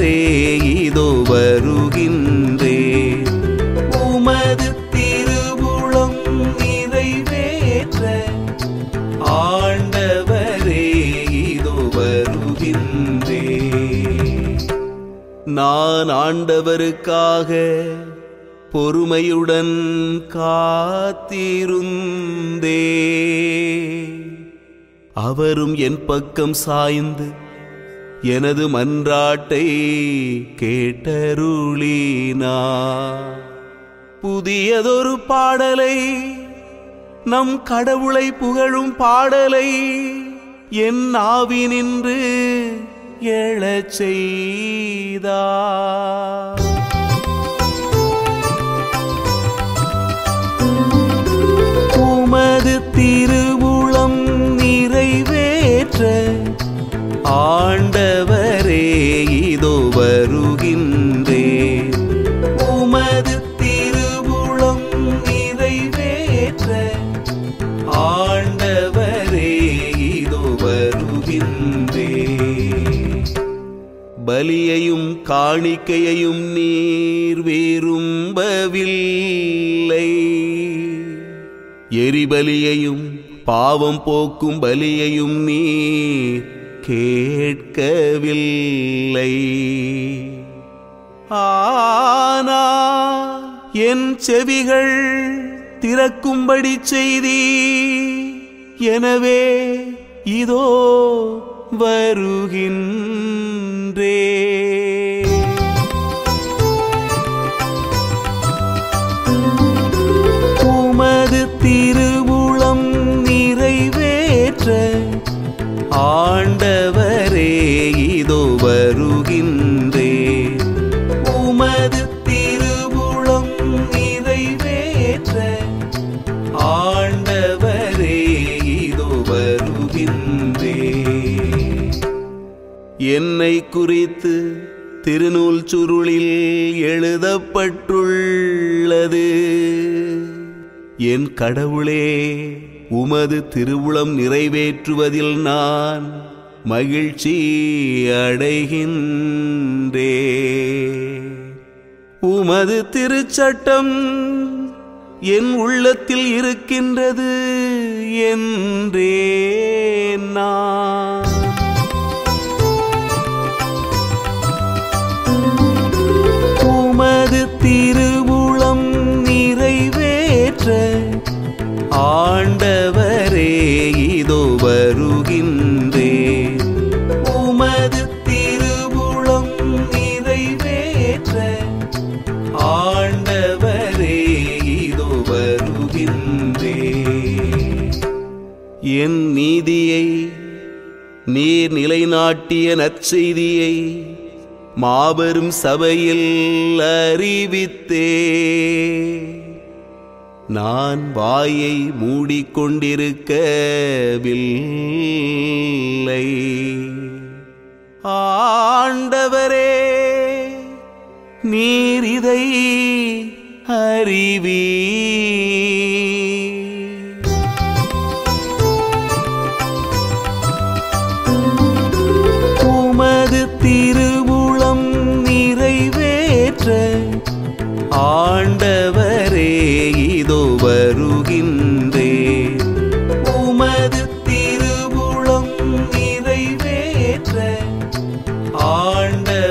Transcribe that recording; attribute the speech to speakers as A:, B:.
A: ஆண்டவரே இதோ வருகின்றே உமது திருவுளம் நிறைவேற்ற ஆண்டவரே இதோ வருகின்றே நான் ஆண்டவருக்காக பொறுமையுடன் காத்திருந்தே அவரும் என் பக்கம் சாய்ந்து எனது மன்றாட்டை கேட்டருளினா புதியதொரு பாடலை நம் கடவுளை புகழும் பாடலை என் ஆவினின்று எழச் செய்தா உமது திருவுளம் நிறைவேற்ற ஆண்டவரே இதோ வருகின்றே உமது திருவுளம் நிறைவேற்ற ஆண்டவரே இதோ வருகின்றே பலியையும் காணிக்கையையும் நீர் விரும்பவில்லை எரிபலியையும் பாவம் போக்கும் பலியையும் நீர் கேட்கவில்லை ஆனா என் செவிகள் திறக்கும்படி செய்தி எனவே இதோ வருகின்றே உமது திருவுளம் நிறைவேற்ற ஆண்டவரே இதோ வருகின்றே உமது திருவுளம் நிறைவேற்ற ஆண்டவரே இதோ வருகின்றே என்னை குறித்து திருநூல் சுருளில் எழுதப்பட்டுள்ளது என் கடவுளே உமது திருவுளம் நிறைவேற்றுவதில் நான் மகிழ்ச்சி அடைகின்றே உமது திருச்சட்டம் என் உள்ளத்தில் இருக்கின்றது என்றே நான் உமது திருவுளம் நிறைவேற்ற ஆண்டவரே இதோ வருகின்றே உமது திருவுளம் நிறைவேற்ற ஆண்டவரே இதோ வருகின்றே என் நீதியை நீர் நிலைநாட்டிய நற்செய்தியை மாபெரும் சபையில் அறிவித்தே நான் வாயை மூடிக்கொண்டிருக்கவில்லை ஆண்டவரே நீர் இதை அறிவீ உமது திருவுளம் நிறைவேற்ற ஆண்டவரே இதோ வருகின்றே உமது திருவுளம் நிறைவேற்ற ஆண்டவரே